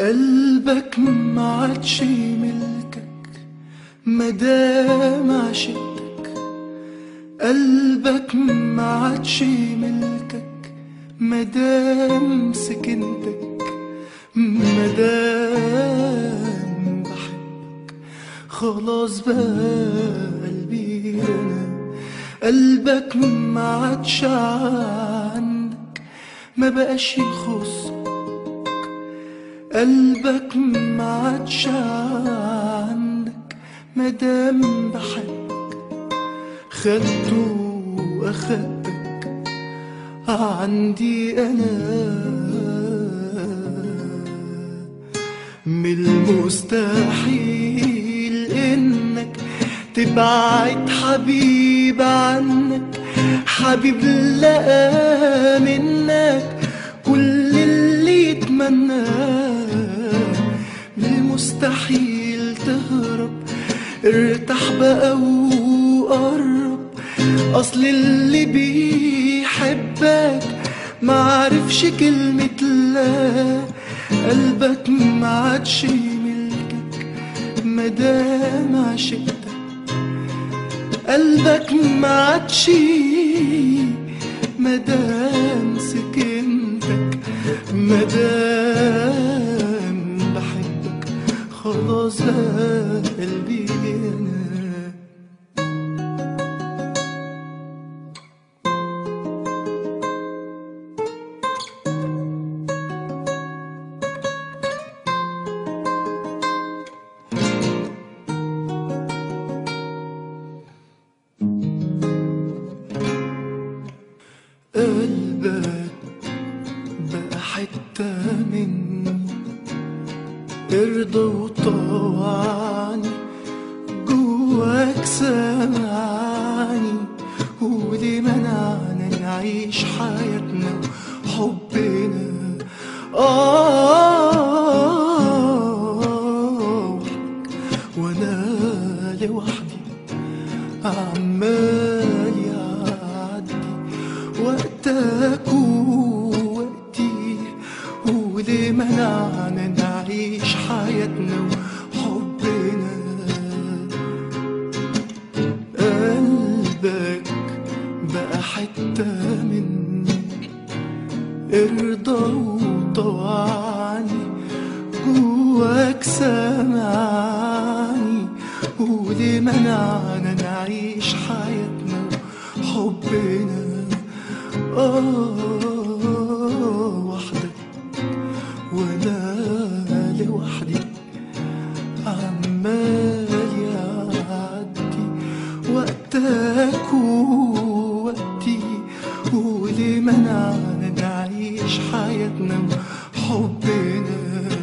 قلبك ما عادش ملكك مدام عشقتك قلبك ما عادش ملكك مدام سكنتك مدام بحبك خلاص بقى قلبي انا قلبك ما عادش عندك ما بقاش يخصك قلبك ما عادش عندك مدام بحبك خدته واخدتك عندي انا من المستحيل انك تبعد حبيب عنك حبيب لقى منك كل اللي يتمناه من المستحيل تهرب ارتاح بقى وقرب اصل اللي بيحبك معرفش كلمة لا قلبك ما عادش ملكك مدام عشقتك قلبك ما عادش مدام سكنتك مدام بحبك خلاص بقى قلبي انا قلبك بقى حتة مني ارضى وطوعني جواك سامعني ودي منعنا نعيش حياتنا وحبنا آه وانا لوحدي عمال يعدي وقتك ووقتي وليه منعنا نعيش حياتنا وحبنا قلبك بقى حتة مني ارضى وطوعني جواك سامعني وليه منعنا نعيش حياتنا وحبنا آه وحدك وأنا لوحدي عمال يعدي وقتك ووقتي وليه منعنا نعيش حياتنا وحبنا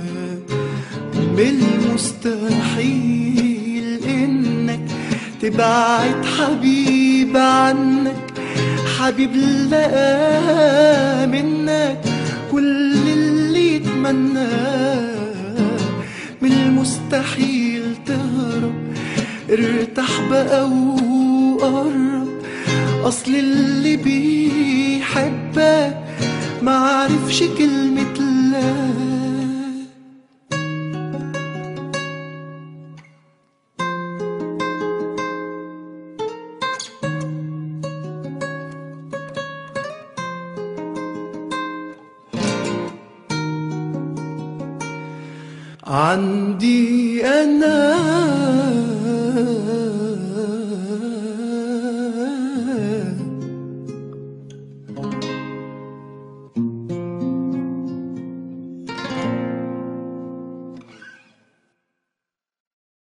من المستحيل إنك تبعد حبيب عنك حبيب لقى منك كل اللي يتمناه من المستحيل تهرب ارتاح بقى وقرب اصل اللي بيحبك معرفش كلمة لا عندي أنا